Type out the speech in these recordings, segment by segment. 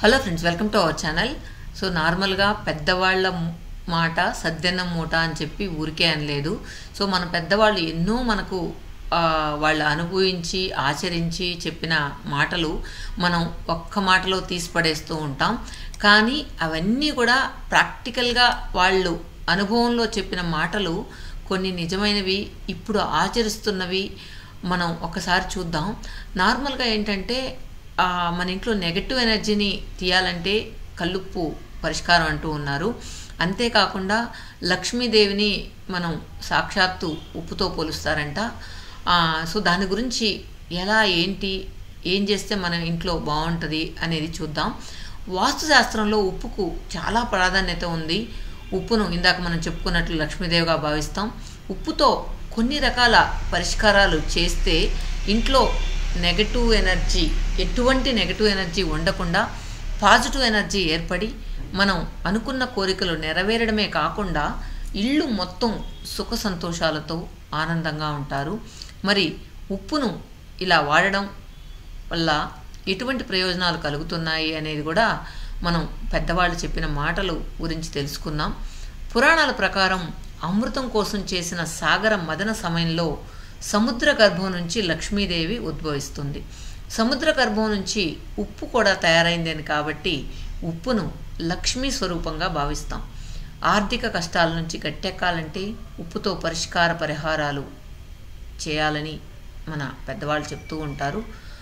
hello friends welcome to our channel so నార్మల్గా పెద్దవాళ్ళ మ్- మాట సద్దెన్నం మూట అని చెప్పి ఊరికే అనలేదు సో మన పెద్దవాళ్ళు ఎన్నో మనకు ఆ, వాళ్ళు అనుభవించి ఆచరించి చెప్పిన మాటలు మనం ఒక్క మాటలో తీసి పడేస్తూ ఉంటాం కానీ అవన్నీ కూడా ప్రాక్టికల్గా వాళ్ళు అనుభవంలో చెప్పిన మాటలు కొన్ని నిజమైనవి ఇప్పుడు ఆచరిస్తున్నవి మనం ఒకసారి చూద్దాం నార్మల్గా ఏంటంటే ఆ, మన ఇంట్లో నెగటివ్ ఎనర్జీని తీయాలంటే కల్లుప్పు పరిష్కారం అంటూ ఉన్నారు అంతేకాకుండా లక్ష్మీదేవిని మనం సాక్షాత్తు ఉప్పుతో పోలుస్తారంట ఆ, సో దాని గురించి ఎలా ఏంటి ఏం చేస్తే మన ఇంట్లో బాగుంటుంది అనేది చూద్దాం వాస్తుశాస్త్రంలో ఉప్పుకు చాలా ప్రాధాన్యత ఉంది ఉప్పును ఇందాక మనం చెప్పుకున్నట్లు లక్ష్మీదేవిగా భావిస్తాం ఉప్పుతో కొన్ని రకాల పరిష్కారాలు చేస్తే ఇంట్లో నెగటివ్ ఎనర్జీ ఎటువంటి నెగటివ్ ఎనర్జీ ఉండకుండా పాజిటివ్ ఎనర్జీ ఏర్పడి మనం అనుకున్న కోరికలు నెరవేరడమే కాకుండా ఇల్లు మొత్తం సుఖ సంతోషాలతో ఆనందంగా ఉంటారు మరి ఉప్పును ఇలా వాడడం వల్ల ఎటువంటి ప్రయోజనాలు కలుగుతున్నాయి అనేది కూడా మనం పెద్దవాళ్ళు చెప్పిన మాటలు గురించి తెలుసుకుందాం పురాణాల ప్రకారం అమృతం కోసం చేసిన సాగర మదన సమయంలో సముద్ర గర్భం నుంచి లక్ష్మీదేవి ఉద్భవిస్తుంది సముద్ర గర్భం నుంచి ఉప్పు కూడా తయారైందని కాబట్టి ఉప్పును లక్ష్మీ స్వరూపంగా భావిస్తాం ఆర్థిక కష్టాల నుంచి గట్టెక్కాలంటే ఉప్పుతో పరిష్కార పరిహారాలు చేయాలని మన పెద్దవాళ్ళు చెప్తూ ఉంటారు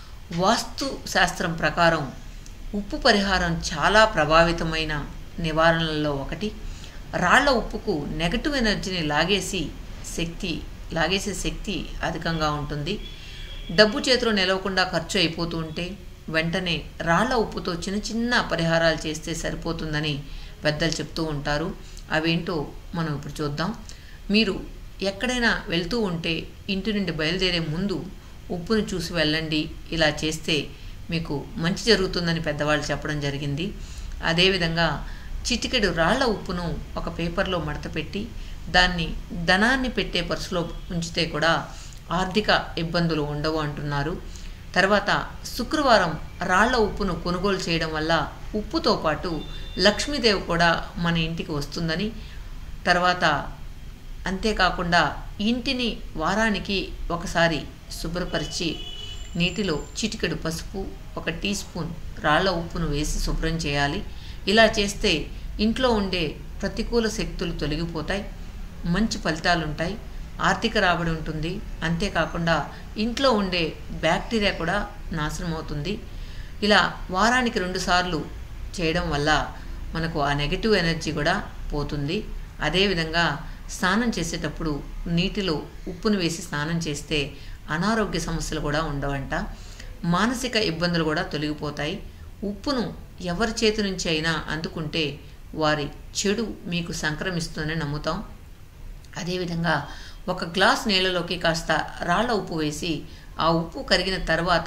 వాస్తు శాస్త్రం ప్రకారం ఉప్పు పరిహారం చాలా ప్రభావితమైన నివారణలలో ఒకటి రాళ్ల ఉప్పుకు నెగటివ్ ఎనర్జీని లాగేసి శక్తి లాగేసే శక్తి అధికంగా ఉంటుంది డబ్బు చేతిలో నిలవకుండా ఖర్చు అయిపోతూ ఉంటే వెంటనే రాళ్ల ఉప్పుతో చిన్న చిన్న పరిహారాలు చేస్తే సరిపోతుందని పెద్దలు చెప్తూ ఉంటారు అవేంటో మనం ఇప్పుడు చూద్దాం మీరు ఎక్కడైనా వెళ్తూ ఉంటే ఇంటి నుండి బయలుదేరే ముందు ఉప్పును చూసి వెళ్ళండి ఇలా చేస్తే మీకు మంచి జరుగుతుందని పెద్దవాళ్ళు చెప్పడం జరిగింది అదేవిధంగా చిటికెడు రాళ్ల ఉప్పును ఒక పేపర్లో మడతపెట్టి దాన్ని ధనాన్ని పెట్టే పర్సులో ఉంచితే కూడా ఆర్థిక ఇబ్బందులు ఉండవు అంటున్నారు తర్వాత శుక్రవారం రాళ్ల ఉప్పును కొనుగోలు చేయడం వల్ల ఉప్పుతో పాటు లక్ష్మీదేవి కూడా మన ఇంటికి వస్తుందని తర్వాత అంతేకాకుండా ఇంటిని వారానికి ఒకసారి శుభ్రపరిచి నీటిలో చిటికెడు పసుపు ఒక టీ స్పూన్ రాళ్ల ఉప్పును వేసి శుభ్రం చేయాలి ఇలా చేస్తే ఇంట్లో ఉండే ప్రతికూల శక్తులు తొలగిపోతాయి మంచి ఫలితాలు ఉంటాయి ఆర్థిక రాబడి ఉంటుంది అంతేకాకుండా ఇంట్లో ఉండే బ్యాక్టీరియా కూడా నాశనం అవుతుంది ఇలా వారానికి రెండుసార్లు చేయడం వల్ల మనకు ఆ నెగటివ్ ఎనర్జీ కూడా పోతుంది అదేవిధంగా స్నానం చేసేటప్పుడు నీటిలో ఉప్పును వేసి స్నానం చేస్తే అనారోగ్య సమస్యలు కూడా ఉండవంట మానసిక ఇబ్బందులు కూడా తొలగిపోతాయి ఉప్పును ఎవరి చేతి నుంచి అయినా అందుకుంటే వారి చెడు మీకు సంక్రమిస్తుందని నమ్ముతాం అదేవిధంగా ఒక గ్లాస్ నీళ్ళలోకి కాస్త రాళ్ళ ఉప్పు వేసి ఆ ఉప్పు కరిగిన తర్వాత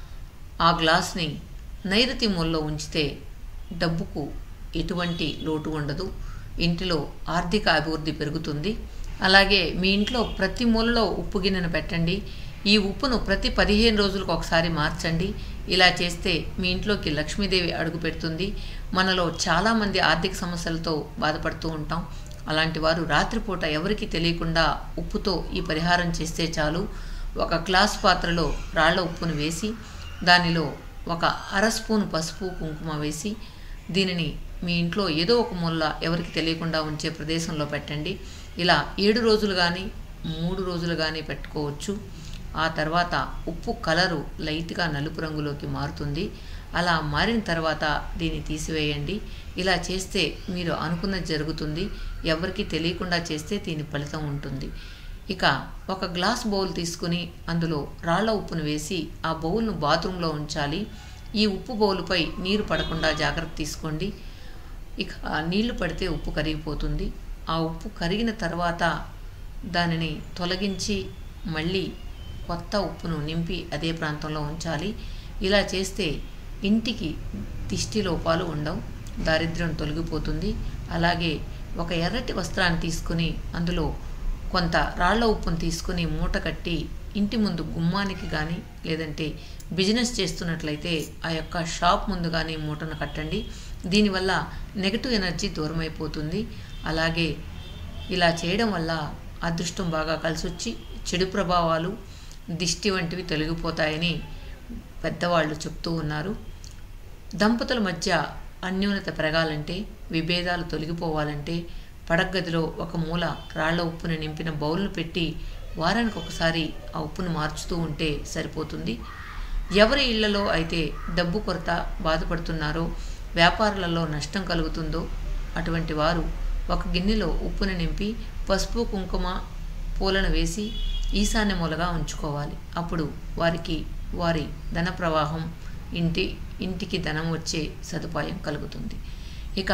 ఆ గ్లాస్ని నైరుతి మూలలో ఉంచితే డబ్బుకు ఎటువంటి లోటు ఉండదు ఇంటిలో ఆర్థిక అభివృద్ధి పెరుగుతుంది అలాగే మీ ఇంట్లో ప్రతి మూలలో ఉప్పు గిన్నెను పెట్టండి ఈ ఉప్పును ప్రతి పదిహేను రోజులకు ఒకసారి మార్చండి ఇలా చేస్తే మీ ఇంట్లోకి లక్ష్మీదేవి అడుగు పెడుతుంది మనలో చాలామంది ఆర్థిక సమస్యలతో బాధపడుతూ ఉంటాం అలాంటి వారు రాత్రిపూట ఎవరికి తెలియకుండా ఉప్పుతో ఈ పరిహారం చేస్తే చాలు ఒక గ్లాస్ పాత్రలో రాళ్ల ఉప్పును వేసి దానిలో ఒక అర స్పూన్ పసుపు కుంకుమ వేసి దీనిని మీ ఇంట్లో ఏదో ఒక మూల ఎవరికి తెలియకుండా ఉంచే ప్రదేశంలో పెట్టండి ఇలా ఏడు రోజులు కానీ మూడు రోజులు కానీ పెట్టుకోవచ్చు ఆ తర్వాత ఉప్పు కలరు లైట్గా నలుపు రంగులోకి మారుతుంది అలా మారిన తర్వాత దీన్ని తీసివేయండి ఇలా చేస్తే మీరు అనుకున్నది జరుగుతుంది ఎవరికి తెలియకుండా చేస్తే దీని ఫలితం ఉంటుంది ఇక ఒక గ్లాస్ బౌల్ తీసుకుని అందులో రాళ్ల ఉప్పును వేసి ఆ బౌల్ను బాత్రూంలో ఉంచాలి ఈ ఉప్పు బౌలుపై నీరు పడకుండా జాగ్రత్త తీసుకోండి ఇక ఆ నీళ్లు పడితే ఉప్పు కరిగిపోతుంది ఆ ఉప్పు కరిగిన తర్వాత దానిని తొలగించి మళ్ళీ కొత్త ఉప్పును నింపి అదే ప్రాంతంలో ఉంచాలి ఇలా చేస్తే ఇంటికి దిష్టి లోపాలు ఉండవు దారిద్ర్యం తొలగిపోతుంది అలాగే ఒక ఎర్రటి వస్త్రాన్ని తీసుకుని అందులో కొంత రాళ్ల ఉప్పును తీసుకుని మూట కట్టి ఇంటి ముందు గుమ్మానికి కానీ లేదంటే బిజినెస్ చేస్తున్నట్లయితే ఆ యొక్క షాప్ ముందు కానీ మూటను కట్టండి దీనివల్ల నెగటివ్ ఎనర్జీ దూరం అయిపోతుంది అలాగే ఇలా చేయడం వల్ల అదృష్టం బాగా కలిసి వచ్చి చెడు ప్రభావాలు దిష్టి వంటివి తొలగిపోతాయని పెద్దవాళ్ళు చెప్తూ ఉన్నారు దంపతుల మధ్య అన్యోన్యత పెరగాలంటే విభేదాలు తొలగిపోవాలంటే పడగదిలో ఒక మూల రాళ్ల ఉప్పును నింపిన బౌల్ను పెట్టి వారానికి ఒకసారి ఆ ఉప్పును మార్చుతూ ఉంటే సరిపోతుంది ఎవరి ఇళ్లలో అయితే డబ్బు కొరత బాధపడుతున్నారో వ్యాపారాలలో నష్టం కలుగుతుందో అటువంటి వారు ఒక గిన్నెలో ఉప్పును నింపి పసుపు కుంకుమ పూలను వేసి ఈశాన్య మూలగా ఉంచుకోవాలి అప్పుడు వారికి వారి ధన ప్రవాహం ఇంటి ఇంటికి ధనం వచ్చే సదుపాయం కలుగుతుంది ఇక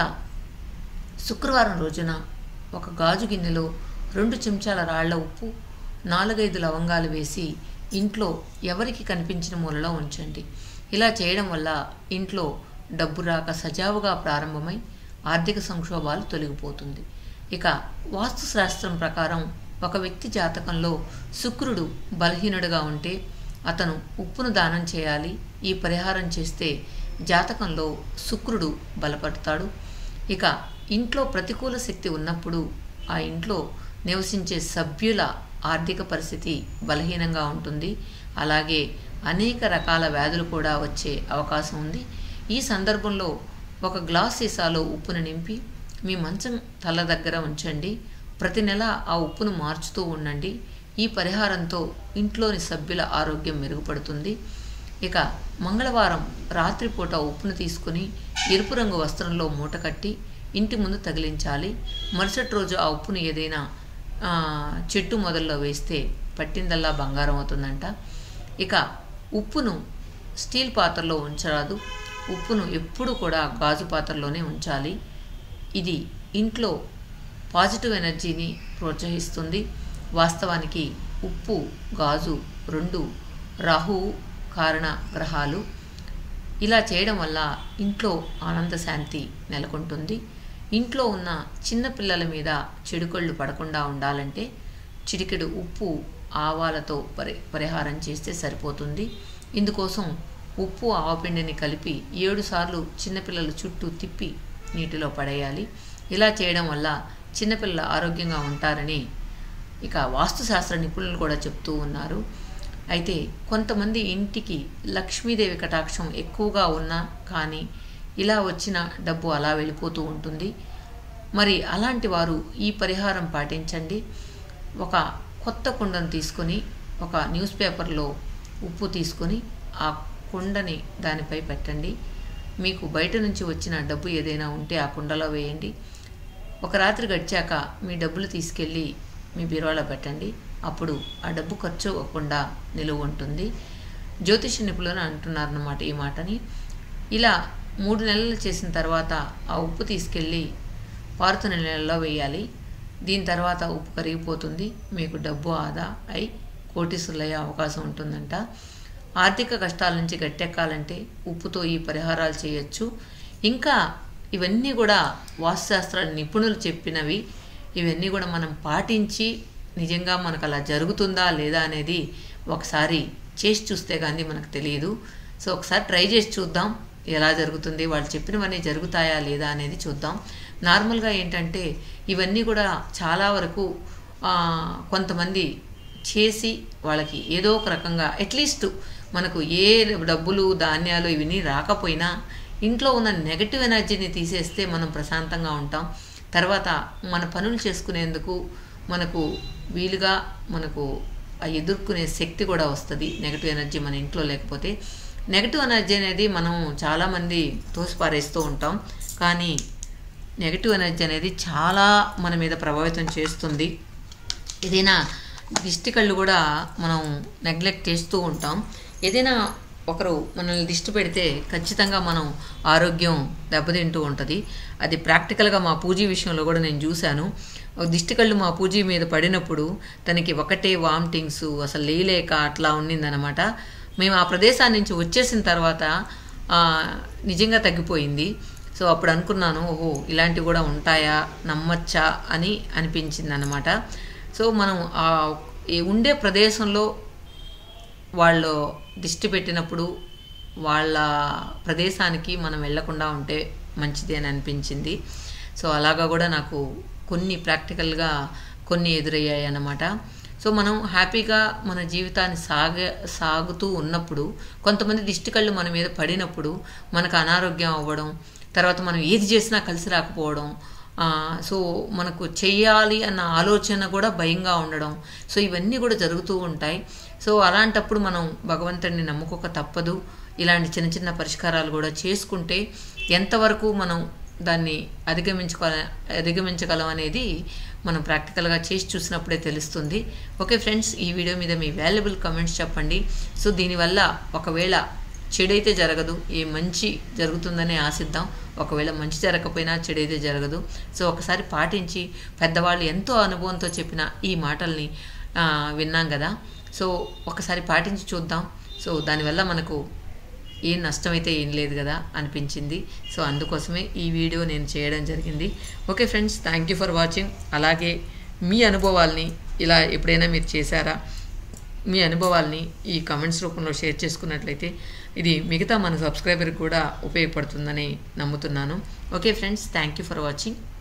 శుక్రవారం రోజున ఒక గాజు గిన్నెలో రెండు చెంచాల రాళ్ల ఉప్పు నాలుగైదు లవంగాలు వేసి ఇంట్లో ఎవరికి కనిపించిన మూలలో ఉంచండి ఇలా చేయడం వల్ల ఇంట్లో డబ్బు రాక సజావుగా ప్రారంభమై ఆర్థిక సంక్షోభాలు తొలగిపోతుంది ఇక వాస్తుశాస్త్రం ప్రకారం ఒక వ్యక్తి జాతకంలో శుక్రుడు బలహీనుడుగా ఉంటే అతను ఉప్పును దానం చేయాలి ఈ పరిహారం చేస్తే జాతకంలో శుక్రుడు బలపడతాడు ఇక ఇంట్లో ప్రతికూల శక్తి ఉన్నప్పుడు ఆ ఇంట్లో నివసించే సభ్యుల ఆర్థిక పరిస్థితి బలహీనంగా ఉంటుంది అలాగే అనేక రకాల వ్యాధులు కూడా వచ్చే అవకాశం ఉంది ఈ సందర్భంలో ఒక గ్లాస్ సీసాలో ఉప్పును నింపి మీ మంచం తల దగ్గర ఉంచండి ప్రతి నెల ఆ ఉప్పును మార్చుతూ ఉండండి ఈ పరిహారంతో ఇంట్లోని సభ్యుల ఆరోగ్యం మెరుగుపడుతుంది ఇక మంగళవారం రాత్రిపూట ఉప్పును తీసుకుని ఎరుపు రంగు వస్త్రంలో మూట కట్టి ఇంటి ముందు తగిలించాలి మరుసటి రోజు ఆ ఉప్పును ఏదైనా ఆ, చెట్టు మొదల్లో వేస్తే పట్టిందల్లా బంగారం అవుతుందంట ఇక ఉప్పును స్టీల్ పాత్రలో ఉంచరాదు ఉప్పును ఎప్పుడు కూడా గాజు పాత్రలోనే ఉంచాలి ఇది ఇంట్లో పాజిటివ్ ఎనర్జీని ప్రోత్సహిస్తుంది వాస్తవానికి ఉప్పు గాజు రెండు రాహువు కారణ గ్రహాలు ఇలా చేయడం వల్ల ఇంట్లో ఆనంద శాంతి నెలకొంటుంది ఇంట్లో ఉన్న చిన్న పిల్లల మీద చెడుకళ్ళు పడకుండా ఉండాలంటే చిటికెడు ఉప్పు ఆవాలతో పరి పరిహారం చేస్తే సరిపోతుంది ఇందుకోసం ఉప్పు ఆవపిండిని కలిపి ఏడు సార్లు చిన్నపిల్లల చుట్టూ తిప్పి నీటిలో పడేయాలి ఇలా చేయడం వల్ల చిన్నపిల్లలు ఆరోగ్యంగా ఉంటారని ఇక వాస్తుశాస్త్ర నిపుణులు కూడా చెప్తూ ఉన్నారు అయితే కొంతమంది ఇంటికి లక్ష్మీదేవి కటాక్షం ఎక్కువగా ఉన్నా కానీ ఇలా వచ్చిన డబ్బు అలా వెళ్ళిపోతూ ఉంటుంది మరి అలాంటి వారు ఈ పరిహారం పాటించండి ఒక కొత్త కుండను తీసుకొని ఒక న్యూస్ పేపర్లో ఉప్పు తీసుకొని ఆ కుండని దానిపై పెట్టండి మీకు బయట నుంచి వచ్చిన డబ్బు ఏదైనా ఉంటే ఆ కుండలో వేయండి ఒక రాత్రి గడిచాక మీ డబ్బులు తీసుకెళ్ళి మీ బీరువాలో పెట్టండి అప్పుడు ఆ డబ్బు ఖర్చు అవ్వకుండా నిలువ ఉంటుంది జ్యోతిష నిపుణులు అంటున్నారన్నమాట ఈ మాటని ఇలా మూడు నెలలు చేసిన తర్వాత ఆ ఉప్పు తీసుకెళ్ళి పారుతున్న నెలల్లో వేయాలి దీని తర్వాత ఉప్పు కరిగిపోతుంది మీకు డబ్బు ఆదా అయి కోటీసులయ్యే అవకాశం ఉంటుందంట ఆర్థిక కష్టాల నుంచి గట్టెక్కాలంటే ఉప్పుతో ఈ పరిహారాలు చేయొచ్చు ఇంకా ఇవన్నీ కూడా వాస్తుశాస్త్ర నిపుణులు చెప్పినవి ఇవన్నీ కూడా మనం పాటించి నిజంగా మనకు అలా జరుగుతుందా లేదా అనేది ఒకసారి చేసి చూస్తే కానీ మనకు తెలియదు సో ఒకసారి ట్రై చేసి చూద్దాం ఎలా జరుగుతుంది వాళ్ళు చెప్పినవన్నీ జరుగుతాయా లేదా అనేది చూద్దాం నార్మల్గా ఏంటంటే ఇవన్నీ కూడా చాలా వరకు ఆ, కొంతమంది చేసి వాళ్ళకి ఏదో ఒక రకంగా అట్లీస్ట్ మనకు ఏ డబ్బులు ధాన్యాలు ఇవన్నీ రాకపోయినా ఇంట్లో ఉన్న నెగటివ్ ఎనర్జీని తీసేస్తే మనం ప్రశాంతంగా ఉంటాం తర్వాత మన పనులు చేసుకునేందుకు మనకు వీలుగా మనకు ఆ ఎదుర్కొనే శక్తి కూడా వస్తుంది నెగటివ్ ఎనర్జీ మన ఇంట్లో లేకపోతే నెగటివ్ ఎనర్జీ అనేది మనం చాలామంది తోసిపారేస్తూ ఉంటాం కానీ నెగటివ్ ఎనర్జీ అనేది చాలా మన మీద ప్రభావితం చేస్తుంది ఏదైనా దిష్టి కళ్ళు కూడా మనం నెగ్లెక్ట్ చేస్తూ ఉంటాం ఏదైనా ఒకరు మనల్ని దిష్టి పెడితే ఖచ్చితంగా మనం ఆరోగ్యం దెబ్బతింటూ ఉంటుంది అది ప్రాక్టికల్గా మా పూజీ విషయంలో కూడా నేను చూశాను ఒక దిష్టి కళ్ళు మా పూజీ మీద పడినప్పుడు తనకి ఒకటే వామిటింగ్స్ అసలు లేలేక అట్లా ఉండిందనమాట మేము ఆ ప్రదేశాన్ని నుంచి వచ్చేసిన తర్వాత ఆ, నిజంగా తగ్గిపోయింది సో అప్పుడు అనుకున్నాను ఓహో ఇలాంటివి కూడా ఉంటాయా నమ్మచ్చా అని అనిపించింది అనమాట సో మనం ఆ ఈ ఉండే ప్రదేశంలో వాళ్ళు దిష్టి పెట్టినప్పుడు వాళ్ళ ప్రదేశానికి మనం వెళ్లకుండా ఉంటే మంచిది అని అనిపించింది సో అలాగా కూడా నాకు కొన్ని ప్రాక్టికల్గా కొన్ని ఎదురయ్యాయి అన్నమాట సో మనం హ్యాపీగా మన జీవితాన్ని సాగ సాగుతూ ఉన్నప్పుడు కొంతమంది దిష్టి కళ్ళు మన మీద పడినప్పుడు మనకు అనారోగ్యం అవ్వడం తర్వాత మనం ఏది చేసినా కలిసి రాకపోవడం ఆ, సో మనకు చెయ్యాలి అన్న ఆలోచన కూడా భయంగా ఉండడం సో ఇవన్నీ కూడా జరుగుతూ ఉంటాయి సో అలాంటప్పుడు మనం భగవంతుడిని నమ్ముకోక తప్పదు ఇలాంటి చిన్న చిన్న పరిష్కారాలు కూడా చేసుకుంటే ఎంతవరకు మనం దాన్ని అధిగమించుకోవాల అధిగమించగలం అనేది మనం ప్రాక్టికల్గా చేసి చూసినప్పుడే తెలుస్తుంది ఓకే ఫ్రెండ్స్ ఈ వీడియో మీద మీ వాల్యుబుల్ కమెంట్స్ చెప్పండి సో దీనివల్ల ఒకవేళ చెడైతే జరగదు ఏ మంచి జరుగుతుందని ఆశిద్దాం ఒకవేళ మంచి జరగకపోయినా చెడైతే జరగదు సో ఒకసారి పాటించి పెద్దవాళ్ళు ఎంతో అనుభవంతో చెప్పిన ఈ మాటల్ని ఆ, విన్నాం కదా సో ఒకసారి పాటించి చూద్దాం సో దానివల్ల మనకు ఏం నష్టమైతే ఏం లేదు కదా అనిపించింది సో అందుకోసమే ఈ వీడియో నేను చేయడం జరిగింది okay friends thank you for watching అలాగే మీ అనుభవాల్ని ఇలా ఎప్పుడైనా మీరు చేశారా మీ అనుభవాల్ని ఈ కమెంట్స్ రూపంలో షేర్ చేసుకున్నట్లయితే ఇది మిగతా మన సబ్స్క్రైబర్కి కూడా ఉపయోగపడుతుందని నమ్ముతున్నాను okay friends thank you for watching